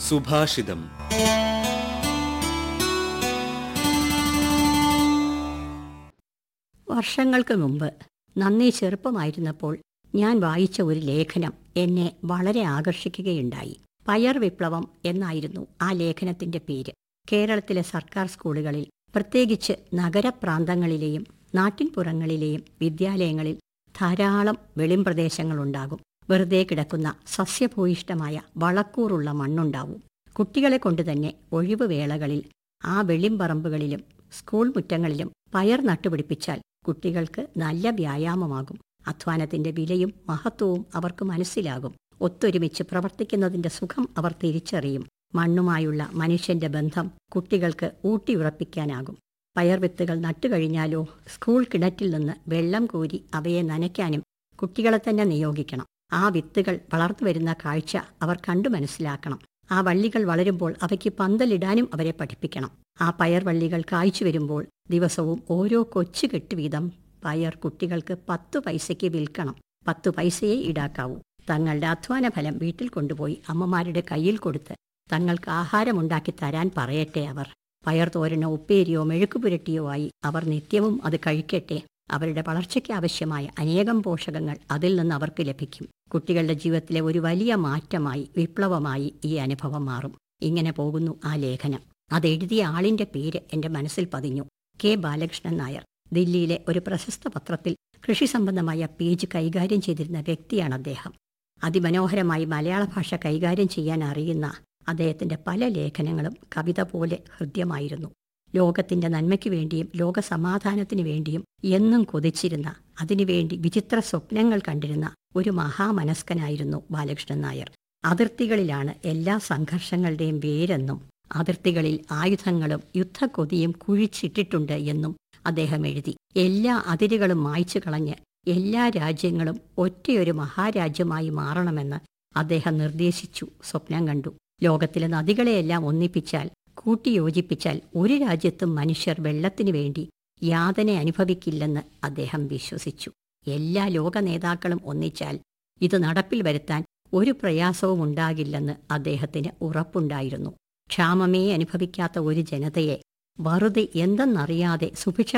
സുഭാഷിതം വർഷങ്ങൾക്ക് മുമ്പ് നന്നേ ചെറുപ്പമായിരുന്നപ്പോൾ ഞാൻ വായിച്ച ഒരു ലേഖനം എന്നെ വളരെ ആകർഷിക്കുകയുണ്ടായി പയർ വിപ്ലവം എന്നായിരുന്നു ആ ലേഖനത്തിന്റെ പേര് കേരളത്തിലെ സർക്കാർ സ്കൂളുകളിൽ പ്രത്യേകിച്ച് നഗരപ്രാന്തങ്ങളിലെയും നാട്ടിൻപുറങ്ങളിലെയും വിദ്യാലയങ്ങളിൽ ധാരാളം വെളിംപ്രദേശങ്ങളുണ്ടാകും വെറുതെ കിടക്കുന്ന സസ്യഭൂയിഷ്ടമായ വളക്കൂറുള്ള മണ്ണുണ്ടാവും കുട്ടികളെ കൊണ്ട് തന്നെ ഒഴിവ് വേളകളിൽ ആ വെളിമ്പറമ്പുകളിലും സ്കൂൾ മുറ്റങ്ങളിലും പയർ നട്ടുപിടിപ്പിച്ചാൽ കുട്ടികൾക്ക് നല്ല വ്യായാമമാകും അധ്വാനത്തിന്റെ വിലയും മഹത്വവും അവർക്ക് മനസ്സിലാകും ഒത്തൊരുമിച്ച് പ്രവർത്തിക്കുന്നതിന്റെ സുഖം അവർ തിരിച്ചറിയും മണ്ണുമായുള്ള മനുഷ്യന്റെ ബന്ധം കുട്ടികൾക്ക് ഊട്ടിയുറപ്പിക്കാനാകും പയർ വിത്തുകൾ നട്ടുകഴിഞ്ഞാലോ സ്കൂൾ കിണറ്റിൽ നിന്ന് വെള്ളം കോരി അവയെ നനയ്ക്കാനും കുട്ടികളെ തന്നെ നിയോഗിക്കണം ആ വിത്തുകൾ വളർന്നു വരുന്ന കാഴ്ച അവർ കണ്ടു മനസ്സിലാക്കണം ആ വള്ളികൾ വളരുമ്പോൾ അവയ്ക്ക് പന്തലിടാനും അവരെ പഠിപ്പിക്കണം ആ പയർ വള്ളികൾ കായ്ച്ചു വരുമ്പോൾ ദിവസവും ഓരോ കൊച്ചു കെട്ട് വീതം പയർ കുട്ടികൾക്ക് പത്തു പൈസയ്ക്ക് വിൽക്കണം പത്തു പൈസയെ ഈടാക്കാവൂ തങ്ങളുടെ അധ്വാന ഫലം വീട്ടിൽ കൊണ്ടുപോയി അമ്മമാരുടെ കയ്യിൽ കൊടുത്ത് തങ്ങൾക്ക് ആഹാരമുണ്ടാക്കി തരാൻ പറയട്ടെ അവർ പയർ തോരനോ ഉപ്പേരിയോ മെഴുക്കുപുരട്ടിയോ ആയി അവർ നിത്യവും അത് കഴിക്കട്ടെ അവരുടെ വളർച്ചയ്ക്ക് ആവശ്യമായ അനേകം പോഷകങ്ങൾ അതിൽ നിന്ന് അവർക്ക് ലഭിക്കും കുട്ടികളുടെ ജീവിതത്തിലെ ഒരു വലിയ മാറ്റമായി വിപ്ലവമായി ഈ അനുഭവം മാറും ഇങ്ങനെ പോകുന്നു ആ ലേഖനം അതെഴുതിയ ആളിന്റെ പേര് എന്റെ മനസ്സിൽ പതിഞ്ഞു കെ ബാലകൃഷ്ണൻ നായർ ദില്ലിയിലെ ഒരു പ്രശസ്ത പത്രത്തിൽ കൃഷി സംബന്ധമായ പേജ് കൈകാര്യം ചെയ്തിരുന്ന വ്യക്തിയാണ് അദ്ദേഹം അതിമനോഹരമായി മലയാള ഭാഷ കൈകാര്യം ചെയ്യാൻ അറിയുന്ന അദ്ദേഹത്തിന്റെ പല ലേഖനങ്ങളും കവിത പോലെ ഹൃദ്യമായിരുന്നു ലോകത്തിന്റെ നന്മയ്ക്ക് വേണ്ടിയും ലോക സമാധാനത്തിനു വേണ്ടിയും എന്നും കൊതിച്ചിരുന്ന അതിനുവേണ്ടി വിചിത്ര സ്വപ്നങ്ങൾ കണ്ടിരുന്ന ഒരു മഹാമനസ്കനായിരുന്നു ബാലകൃഷ്ണൻ നായർ അതിർത്തികളിലാണ് എല്ലാ സംഘർഷങ്ങളുടെയും വേരെന്നും അതിർത്തികളിൽ ആയുധങ്ങളും യുദ്ധക്കൊതിയും കുഴിച്ചിട്ടിട്ടുണ്ട് എന്നും അദ്ദേഹം എഴുതി എല്ലാ അതിരുകളും മായ്ച്ചു കളഞ്ഞ് എല്ലാ രാജ്യങ്ങളും ഒറ്റയൊരു മഹാരാജ്യമായി മാറണമെന്ന് അദ്ദേഹം നിർദ്ദേശിച്ചു സ്വപ്നം കണ്ടു ലോകത്തിലെ നദികളെയെല്ലാം ഒന്നിപ്പിച്ചാൽ കൂട്ടിയോജിപ്പിച്ചാൽ ഒരു രാജ്യത്തും മനുഷ്യർ വെള്ളത്തിനു വേണ്ടി യാതന അനുഭവിക്കില്ലെന്ന് അദ്ദേഹം വിശ്വസിച്ചു എല്ലാ ലോക നേതാക്കളും ഒന്നിച്ചാൽ ഇത് നടപ്പിൽ വരുത്താൻ ഒരു പ്രയാസവും ഉണ്ടാകില്ലെന്ന് അദ്ദേഹത്തിന് ഉറപ്പുണ്ടായിരുന്നു ക്ഷാമമേ അനുഭവിക്കാത്ത ഒരു ജനതയെ വെറുതെ എന്തെന്നറിയാതെ സുഭിക്ഷ